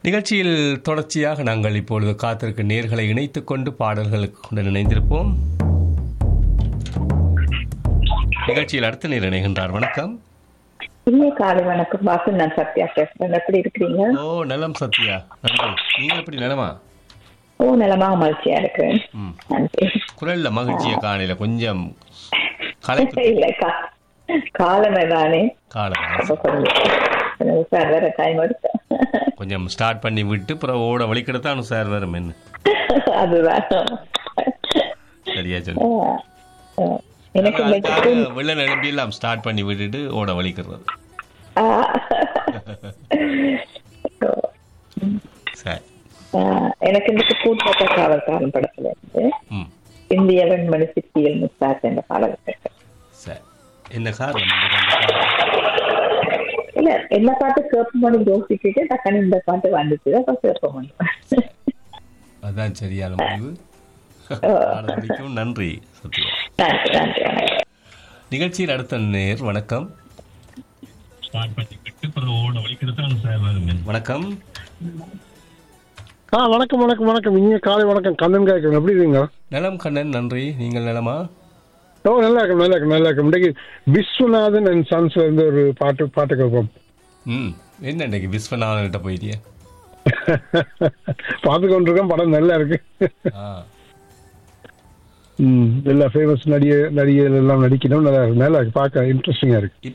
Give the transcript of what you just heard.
நிகழ்ச்சியில் தொடர்ச்சியாக நாங்கள் இப்பொழுது காத்திருக்க நேர்களை இணைத்துக் கொண்டு பாடல்களுடன் இணைந்திருப்போம் நிகழ்ச்சியில் அடுத்த நேர் இணைகின்றார் வணக்கம் இனிய காலை வணக்கம் வாசு நான் சத்யா பேசுறேன் எப்படி இருக்கிறீங்க ஓ நலம் சத்யா நன்றி நீங்க எப்படி நலமா ஓ நலமாக மகிழ்ச்சியா இருக்கிறேன் ம் நன்றி குரல்ல மகிழ்ச்சியை காணையில கொஞ்சம் கலைப்பு இல்ல கா- காலமே தானே காலம் அப்ப கொஞ்சம் சார் வேற டைம் எடுத்தேன் கொஞ்சம் ஸ்டார்ட் பண்ணி விட்டு அப்புறம் ஓட வலிக்கிடத்தான் சார் வரும் என்ன அதுதான் சரியா சொல்லு ஆ, ஆ. எனக்கு இன்னைக்கு வெள்ள நிரம்பி எல்லாம் ஸ்டார்ட் பண்ணி விட்டுட்டு ஓட வலிக்கிறது ஆ. சரி ஆ, எனக்கு இன்னைக்கு கூட்டத்த காவல்காரன் படத்துல இருந்து ம் இந்திய வெண்மணி சித்தியில் முஸ்தாஸ் என்ற பாடல் கேட்டேன். சரி என்ன காரணம் இந்த ரெண்டு காரணம்? இல்ல என்ன பாட்டு கேட்போம்னு யோசிச்சுட்டு டக்குனு இந்த பாட்டு வந்துச்சு அப்ப கேட்போம் அதான் சரியான முடிவு ஆரம்பிக்கும் நன்றி சத்யா நன்றி நன்றி வணக்கம் நிகழ்ச்சியில் அடுத்த நேர் வணக்கம் வணக்கம் ஆ வணக்கம் வணக்கம் வணக்கம் இங்கே காலை வணக்கம் கண்ணன் கேட்கணும் எப்படி இருக்கீங்க நலம் கண்ணன் நன்றி நீங்கள் நலமா ஓ நல்லா இருக்கும் நல்லா இருக்கும் நல்லா இருக்கும் இன்றைக்கு விஸ்வநாதன் அண்ட் சன்ஸ்ல இருந்து ஒரு பாட்டு பாட்டு கேட்போம் ம் என்ன இன்னைக்கு விஸ்வநாதன்கிட்ட போயிட்டியே பார்த்து கொண்டிருக்கோம் படம் நல்லா இருக்கு ஆ ம் எல்லா ஃபேமஸ் நடிகை நடிகைகள் எல்லாம் நடிக்கணும் நல்லா இருக்கு நல்லா இருக்கு பார்க்க இன்ட்ரெஸ்டிங்கா இருக்கு